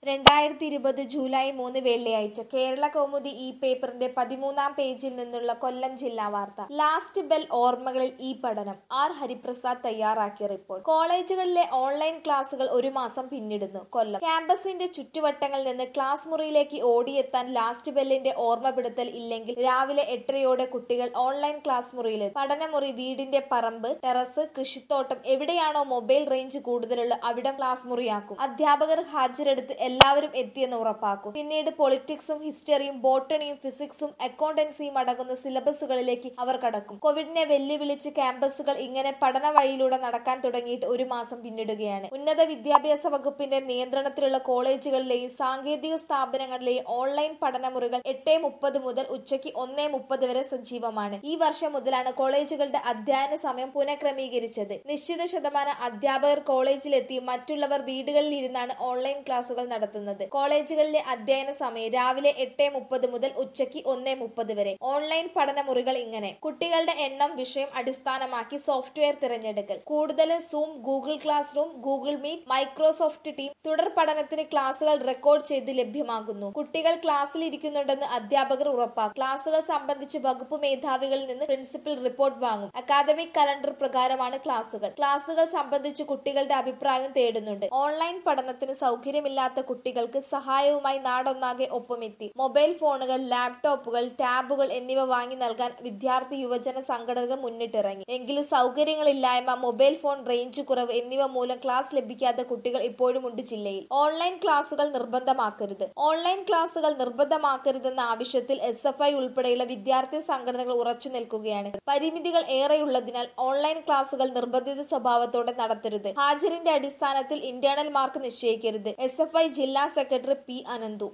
രണ്ടായിരത്തി ഇരുപത് ജൂലൈ മൂന്ന് വെള്ളിയാഴ്ച കേരള കൗമുദി ഈ പേപ്പറിന്റെ പതിമൂന്നാം പേജിൽ നിന്നുള്ള കൊല്ലം ജില്ലാ വാർത്ത ലാസ്റ്റ് ബെൽ ഓർമ്മകളിൽ ഈ പഠനം ആർ ഹരിപ്രസാദ് തയ്യാറാക്കിയ റിപ്പോർട്ട് കോളേജുകളിലെ ഓൺലൈൻ ക്ലാസുകൾ ഒരു മാസം പിന്നിടുന്നു കൊല്ലം ക്യാമ്പസിന്റെ ചുറ്റുവട്ടങ്ങളിൽ നിന്ന് ക്ലാസ് മുറിയിലേക്ക് ഓടിയെത്താൻ ലാസ്റ്റ് ബെല്ലിന്റെ ഓർമ്മപ്പെടുത്തൽ ഇല്ലെങ്കിൽ രാവിലെ എട്ടരയോടെ കുട്ടികൾ ഓൺലൈൻ ക്ലാസ് മുറിയിൽ പഠനമുറി വീടിന്റെ പറമ്പ് ടെറസ് കൃഷിത്തോട്ടം എവിടെയാണോ മൊബൈൽ റേഞ്ച് കൂടുതലുള്ള അവിടം ക്ലാസ് മുറിയാക്കും അധ്യാപകർ ഹാജരെടുത്ത് എല്ലാവരും എത്തിയെന്ന് ഉറപ്പാക്കും പിന്നീട് പൊളിറ്റിക്സും ഹിസ്റ്ററിയും ബോട്ടണിയും ഫിസിക്സും അക്കൗണ്ടൻസിയും അടങ്ങുന്ന സിലബസുകളിലേക്ക് അവർ കടക്കും കോവിഡിനെ വെല്ലുവിളിച്ച് ക്യാമ്പസുകൾ ഇങ്ങനെ പഠന വഴിയിലൂടെ നടക്കാൻ തുടങ്ങിയിട്ട് ഒരു മാസം പിന്നിടുകയാണ് ഉന്നത വിദ്യാഭ്യാസ വകുപ്പിന്റെ നിയന്ത്രണത്തിലുള്ള കോളേജുകളിലെയും സാങ്കേതിക സ്ഥാപനങ്ങളിലെയും ഓൺലൈൻ പഠനമുറികൾ എട്ട് മുപ്പത് മുതൽ ഉച്ചയ്ക്ക് ഒന്നേ മുപ്പത് വരെ സജീവമാണ് ഈ വർഷം മുതലാണ് കോളേജുകളുടെ അധ്യയന സമയം പുനഃക്രമീകരിച്ചത് നിശ്ചിത ശതമാനം അധ്യാപകർ കോളേജിലെത്തി മറ്റുള്ളവർ വീടുകളിൽ ഇരുന്നാണ് ഓൺലൈൻ ക്ലാസുകൾ നടത്തുന്നത് കോളേജുകളിലെ അധ്യയന സമയം രാവിലെ എട്ട് മുപ്പത് മുതൽ ഉച്ചയ്ക്ക് ഒന്നേ മുപ്പത് വരെ ഓൺലൈൻ പഠനമുറികൾ ഇങ്ങനെ കുട്ടികളുടെ എണ്ണം വിഷയം അടിസ്ഥാനമാക്കി സോഫ്റ്റ്വെയർ തിരഞ്ഞെടുക്കൽ കൂടുതലും Zoom Google classroom Google Meet Microsoft team തുടർ പഠനത്തിന് ക്ലാസുകൾ റെക്കോർഡ് ചെയ്ത് ലഭ്യമാകുന്നു കുട്ടികൾ ക്ലാസ്സിൽ ഇരിക്കുന്നുണ്ടെന്ന് അധ്യാപകർ ഉറപ്പാക്കും ക്ലാസുകൾ സംബന്ധിച്ച് വകുപ്പ് മേധാവികളിൽ നിന്ന് പ്രിൻസിപ്പൽ റിപ്പോർട്ട് വാങ്ങും അക്കാദമിക് കലണ്ടർ പ്രകാരമാണ് ക്ലാസുകൾ ക്ലാസുകൾ സംബന്ധിച്ച് കുട്ടികളുടെ അഭിപ്രായം തേടുന്നുണ്ട് ഓൺലൈൻ പഠനത്തിന് സൗകര്യമില്ലാത്ത കുട്ടികൾക്ക് സഹായവുമായി നാടൊന്നാകെ ഒപ്പമെത്തി മൊബൈൽ ഫോണുകൾ ലാപ്ടോപ്പുകൾ ടാബുകൾ എന്നിവ വാങ്ങി നൽകാൻ വിദ്യാർത്ഥി യുവജന സംഘടനകൾ മുന്നിട്ടിറങ്ങി എങ്കിലും സൗകര്യങ്ങളില്ലായ്മ മൊബൈൽ ഫോൺ റേഞ്ച് കുറവ് എന്നിവ മൂലം ക്ലാസ് ലഭിക്കാത്ത കുട്ടികൾ ഇപ്പോഴും ഉണ്ട് ജില്ലയിൽ ഓൺലൈൻ ക്ലാസുകൾ നിർബന്ധമാക്കരുത് ഓൺലൈൻ ക്ലാസുകൾ നിർബന്ധമാക്കരുതെന്ന ആവശ്യത്തിൽ എസ് എഫ് ഐ ഉൾപ്പെടെയുള്ള വിദ്യാർത്ഥി സംഘടനകൾ ഉറച്ചു നിൽക്കുകയാണ് പരിമിതികൾ ഏറെയുള്ളതിനാൽ ഓൺലൈൻ ക്ലാസുകൾ നിർബന്ധിത സ്വഭാവത്തോടെ നടത്തരുത് ഹാജരിന്റെ അടിസ്ഥാനത്തിൽ ഇന്റേണൽ മാർക്ക് നിശ്ചയിക്കരുത് എസ് എഫ് ഐ ജില്ലാ സെക്രട്ടറി പി അനന്തു